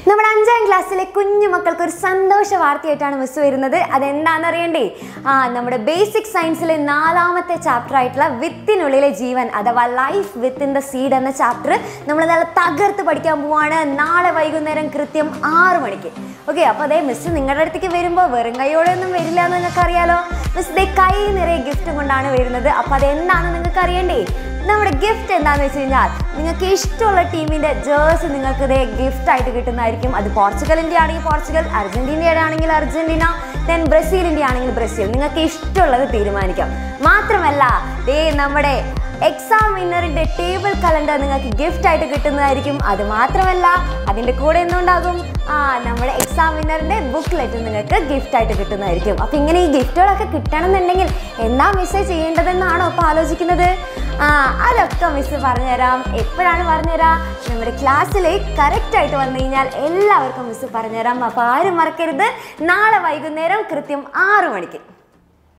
നമ്മുടെ അഞ്ചാം ക്ലാസ്സിലെ കുഞ്ഞു മക്കൾക്ക് ഒരു സന്തോഷ വാർത്തയായിട്ടാണ് മിസ് വരുന്നത് അതെന്താണെന്ന് അറിയണ്ടേ ആ നമ്മുടെ ബേസിക് സയൻസിലെ നാലാമത്തെ ചാപ്റ്റർ ആയിട്ടുള്ള വിത്തിനുള്ളിലെ ജീവൻ അഥവാ ലൈഫ് വിത്തിൻ ദ സീഡ് എന്ന ചാപ്റ്റർ നമ്മൾ നല്ല തകർത്ത് പഠിക്കാൻ പോവാണ് നാളെ വൈകുന്നേരം കൃത്യം ആറ് മണിക്ക് ഓക്കെ അപ്പോൾ അതേ മിസ് നിങ്ങളുടെ അടുത്തേക്ക് വരുമ്പോൾ വെറും കൈയോടെ ഒന്നും വരില്ല എന്ന് നിങ്ങൾക്ക് അറിയാലോ മിസ് ദേ കൈ നിറയെ ഗിഫ്റ്റ് കൊണ്ടാണ് വരുന്നത് അപ്പോൾ അതെന്താണെന്ന് നിങ്ങൾക്ക് അറിയണ്ടേ നമ്മുടെ ഗിഫ്റ്റ് എന്താണെന്ന് വെച്ച് കഴിഞ്ഞാൽ നിങ്ങൾക്ക് ഇഷ്ടമുള്ള ടീമിന്റെ ജേഴ്സി നിങ്ങൾക്ക് ഇതേ ഗിഫ്റ്റ് ആയിട്ട് കിട്ടുന്നതായിരിക്കും അത് പോർച്ചുഗലിന്റെ ആണെങ്കിൽ പോർച്ചുഗൽ അർജന്റീനയുടെ ആണെങ്കിൽ അർജന്റീന ദെൻ ബ്രസീലിന്റെ ആണെങ്കിൽ ബ്രസീൽ നിങ്ങൾക്ക് ഇഷ്ടമുള്ളത് തീരുമാനിക്കാം മാത്രമല്ല ദേ നമ്മുടെ എക്സാം വിന്നറിന്റെ ടേബിൾ കലണ്ടർ നിങ്ങൾക്ക് ഗിഫ്റ്റ് ആയിട്ട് കിട്ടുന്നതായിരിക്കും അത് മാത്രമല്ല അതിന്റെ കൂടെ എന്തുണ്ടാകും ആ നമ്മുടെ എക്സാം വിന്നറിന്റെ ബുക്ക്ലെറ്റ് നിങ്ങൾക്ക് ഗിഫ്റ്റ് ആയിട്ട് കിട്ടുന്നതായിരിക്കും അപ്പൊ ഇങ്ങനെ ഈ ഗിഫ്റ്റുകളൊക്കെ കിട്ടണമെന്നുണ്ടെങ്കിൽ എന്താ മിസ് ചെയ്യേണ്ടതെന്നാണോ ഇപ്പൊ ആലോചിക്കുന്നത് ആ അതൊക്കെ മിസ് പറഞ്ഞുതരാം എപ്പോഴാണ് പറഞ്ഞുതരാം നമ്മുടെ ക്ലാസ്സിൽ കറക്റ്റ് ആയിട്ട് വന്നു കഴിഞ്ഞാൽ എല്ലാവർക്കും മിസ് പറഞ്ഞുതരാം അപ്പോൾ ആരും മറക്കരുത് നാളെ വൈകുന്നേരം കൃത്യം ആറു മണിക്ക്